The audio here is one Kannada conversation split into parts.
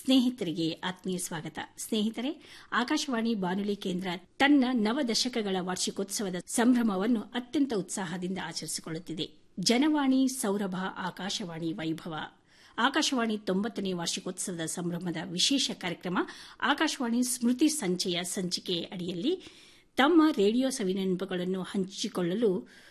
ಸ್ನೇಹಿತರಿಗೆ ಆತ್ಮೀಯ ಸ್ವಾಗತ ಸ್ನೇಹಿತರೆ ಆಕಾಶವಾಣಿ ಬಾನುಲಿ ಕೇಂದ್ರ ತನ್ನ ನವ ದಶಕಗಳ ವಾರ್ಷಿಕೋತ್ಸವದ ಸಂಭ್ರಮವನ್ನು ಅತ್ಯಂತ ಉತ್ಸಾಹದಿಂದ ಆಚರಿಸಿಕೊಳ್ಳುತ್ತಿದೆ ಜನವಾಣಿ ಸೌರಭ ಆಕಾಶವಾಣಿ ವೈಭವ ಆಕಾಶವಾಣಿ ತೊಂಬತ್ತನೇ ವಾರ್ಷಿಕೋತ್ಸವದ ಸಂಭ್ರಮದ ವಿಶೇಷ ಕಾರ್ಯಕ್ರಮ ಆಕಾಶವಾಣಿ ಸ್ಮೃತಿ ಸಂಚಯ ಸಂಚಿಕೆ ಅಡಿಯಲ್ಲಿ ತಮ್ಮ ರೇಡಿಯೋ ಸವಿನೆನಪುಗಳನ್ನು ಹಂಚಿಕೊಳ್ಳಲು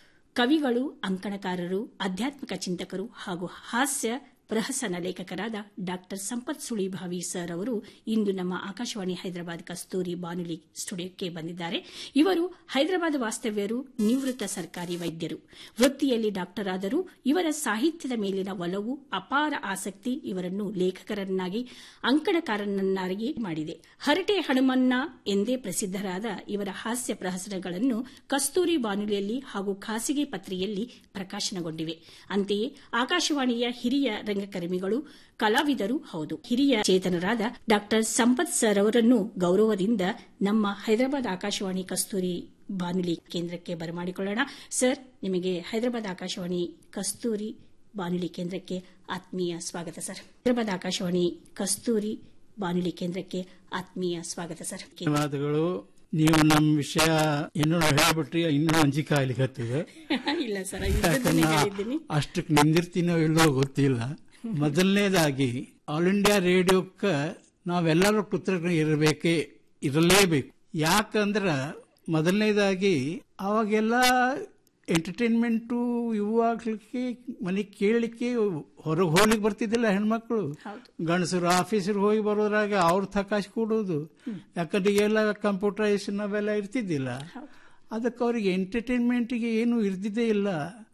ಕವಿಗಳು ಅಂಕಣಕಾರರು ಆಧ್ಯಾತ್ಮಿಕ ಚಿಂತಕರು ಹಾಗೂ ಹಾಸ್ಯ ಪ್ರಹಸನ ಲೇಖಕರಾದ ಡಾ ಸಂಪತ್ ಸುಳಿಭಾವಿ ಸರ್ ಅವರು ಇಂದು ನಮ್ಮ ಆಕಾಶವಾಣಿ ಹೈದರಾಬಾದ್ ಕಸ್ತೂರಿ ಬಾನುಲಿ ಸ್ಟುಡಿಯೋಕ್ಕೆ ಬಂದಿದ್ದಾರೆ ಇವರು ಹೈದರಾಬಾದ್ ವಾಸ್ತವ್ಯರು ನಿವೃತ್ತ ಸರ್ಕಾರಿ ವೈದ್ಯರು ವೃತ್ತಿಯಲ್ಲಿ ಡಾಕ್ಟರ್ ಆದರೂ ಇವರ ಸಾಹಿತ್ಯದ ಮೇಲಿನ ಒಲವು ಅಪಾರ ಆಸಕ್ತಿ ಇವರನ್ನು ಲೇಖಕರನ್ನಾಗಿ ಅಂಕಣಕಾರನನ್ನಾಗಿ ಮಾಡಿದೆ ಹರಟೆ ಹನುಮನ್ನ ಎಂದೇ ಪ್ರಸಿದ್ದರಾದ ಇವರ ಹಾಸ್ಯ ಪ್ರಹಸನಗಳನ್ನು ಕಸ್ತೂರಿ ಬಾನುಲಿಯಲ್ಲಿ ಹಾಗೂ ಖಾಸಗಿ ಪತ್ರಿಕೆಯಲ್ಲಿ ಪ್ರಕಾಶನಗೊಂಡಿವೆ ಅಂತೆಯೇ ಆಕಾಶವಾಣಿಯ ಹಿರಿಯ ರಂಗಕರ್ಮಿಗಳು ಕಲಾವಿದರು ಹೌದು ಹಿರಿಯ ಚೇತನರಾದ ಡಾ ಸಂಪತ್ ಸರ್ ಅವರನ್ನು ಗೌರವದಿಂದ ನಮ್ಮ ಹೈದರಾಬಾದ್ ಆಕಾಶವಾಣಿ ಕಸ್ತೂರಿ ಬಾನುಲಿ ಕೇಂದ್ರಕ್ಕೆ ಬರಮಾಡಿಕೊಳ್ಳೋಣ ಸರ್ ನಿಮಗೆ ಹೈದರಾಬಾದ್ ಆಕಾಶವಾಣಿ ಕಸ್ತೂರಿ ಬಾನುಲಿ ಕೇಂದ್ರಕ್ಕೆ ಆತ್ಮೀಯ ಸ್ವಾಗತ ಸರ್ ಹೈದರಾಬಾದ್ ಆಕಾಶವಾಣಿ ಕಸ್ತೂರಿ ಬಾನುಲಿ ಕೇಂದ್ರಕ್ಕೆ ಆತ್ಮೀಯ ಸ್ವಾಗತ ಸರ್ ಧನ್ಯವಾದಗಳು ನೀವು ನಮ್ಮ ವಿಷಯ ಇನ್ನೂ ಹೇಳ್ಬಿಟ್ರಿ ಇನ್ನೂ ಅಂಜಿಕೆ ಆಗ್ಲಿಕ್ಕೆ ಇಲ್ಲ ಸರ್ ಇದನ್ನೇ ಹೇಳಿದ್ದೀನಿ ಅಷ್ಟಕ್ಕೆ ನಿಂದಿರ್ತೀನೋ ಇಲ್ಲೋ ಗೊತ್ತಿಲ್ಲ ಮೊದಲನೇದಾಗಿ ಆಲ್ ಇಂಡಿಯಾ ರೇಡಿಯೋಕ್ಕ ನಾವೆಲ್ಲರೂ ಕೃತಜ್ಞ ಇರಬೇಕೇ ಇರಲೇಬೇಕು ಯಾಕಂದ್ರ ಮೊದಲನೇದಾಗಿ ಅವಾಗೆಲ್ಲ ಎಂಟರ್ಟೈನ್ಮೆಂಟು ಇವು ಆಗ್ಲಿಕ್ಕೆ ಮನೆಗೆ ಕೇಳಲಿಕ್ಕೆ ಹೊರಗೆ ಹೋಗ್ಲಿಕ್ಕೆ ಬರ್ತಿದ್ದಿಲ್ಲ ಹೆಣ್ಮಕ್ಳು ಹೌದು ಗಂಡಸರು ಆಫೀಸಿಗೆ ಹೋಗಿ ಬರೋದ್ರಾಗ ಅವ್ರ ತಕಾಶ್ ಕೊಡೋದು ಯಾಕಂದ್ರೆ ಈಗೆಲ್ಲ ಕಂಪ್ಯೂಟರೈಸೇಷನ್ ಅವೆಲ್ಲ ಇರ್ತಿದ್ದಿಲ್ಲ ಅದಕ್ಕೆ ಅವ್ರಿಗೆ ಎಂಟರ್ಟೈನ್ಮೆಂಟಿಗೆ ಏನು ಇರ್ದಿದ್ದೇ ಇಲ್ಲ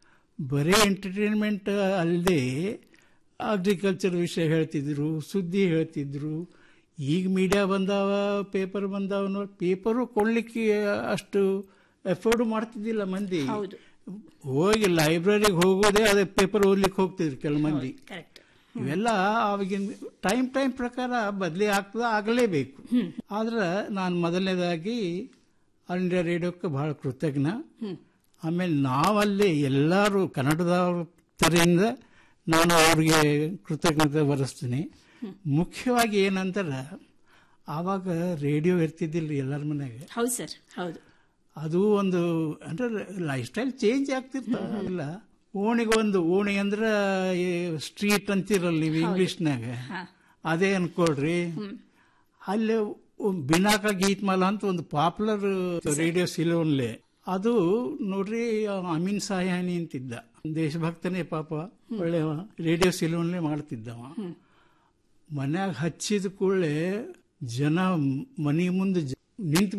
ಬರೀ ಎಂಟರ್ಟೈನ್ಮೆಂಟ್ ಅಲ್ಲದೆ ಅಗ್ರಿಕಲ್ಚರ್ ವಿಷಯ ಹೇಳ್ತಿದ್ರು ಸುದ್ದಿ ಹೇಳ್ತಿದ್ರು ಈಗ ಮೀಡಿಯಾ ಬಂದಾವ ಪೇಪರ್ ಬಂದಾವ ನೋಡಿ ಪೇಪರು ಕೊಡ್ಲಿಕ್ಕೆ ಅಷ್ಟು ಎಫರ್ಡ್ ಮಾಡ್ತಿದ್ದಿಲ್ಲ ಮಂದಿ ಹೌದು ಹೋಗಿ ಲೈಬ್ರರಿಗೆ ಹೋಗೋದೇ ಅದೇ ಪೇಪರ್ ಓದ್ಲಿಕ್ಕೆ ಹೋಗ್ತಿದ್ರು ಕೆಲವು ಮಂದಿ ಕರೆಕ್ಟ್ ಇವೆಲ್ಲ ಅವಾಗಿನ ಟೈಮ್ ಟೈಮ್ ಪ್ರಕಾರ ಬದಲಿ ಆಗ್ತದ ಆಗಲೇಬೇಕು ಆದ್ರೆ ನಾನು ಮೊದಲನೇದಾಗಿ ಆಲ್ ಇಂಡಿಯಾ ರೇಡಿಯೋಕ್ಕೆ ಬಹಳ ಕೃತಜ್ಞ ಆಮೇಲೆ ನಾವಲ್ಲಿ ಎಲ್ಲರೂ ಕನ್ನಡದವ್ರ ತರಿಂದ ನಾನು ಅವ್ರಿಗೆ ಕೃತಜ್ಞತೆ ಬರೆಸ್ತೀನಿ ಮುಖ್ಯವಾಗಿ ಏನಂತಾರೆ ಆವಾಗ ರೇಡಿಯೋ ಇರ್ತಿದ್ದಿಲ್ಲ ಎಲ್ಲರ ಮನೆಗೆ ಹೌದು ಸರ್ ಹೌದು ಅದು ಒಂದು ಅಂದ್ರೆ ಲೈಫ್ ಸ್ಟೈಲ್ ಚೇಂಜ್ ಆಗ್ತಿರ್ತ ಇಲ್ಲ ಓಣಿಗೆ ಒಂದು ಓಣಿ ಅಂದ್ರ ಸ್ಟ್ರೀಟ್ ಅಂತಿರಲ್ಲ ನೀವು ಇಂಗ್ಲಿಷ್ನಾಗ ಅದೇ ಅನ್ಕೊಳ್ರಿ ಅಲ್ಲಿ ಬಿನಾಕ ಗೀತ್ಮಾಲ ಅಂತ ಒಂದು ಪಾಪ್ಯುಲರ್ ರೇಡಿಯೋ ಸಿಲೋನ್ಲೆ ಅದು ನೋಡ್ರಿ ಅಮೀನ್ ಸಾಯಾನಿ ಅಂತಿದ್ದ ದೇಶಭಕ್ತನೇ ಪಾಪ ಒಳ್ಳೆ ರೇಡಿಯೋ ಸಿಲೋನ್ಲೆ ಮಾಡ್ತಿದ್ದವ ಮನ್ಯಾಗ ಹಚ್ಚಿದ ಕೂಡಲೇ ಜನ ಮನಿ ಮುಂದೆ ನಿಂತು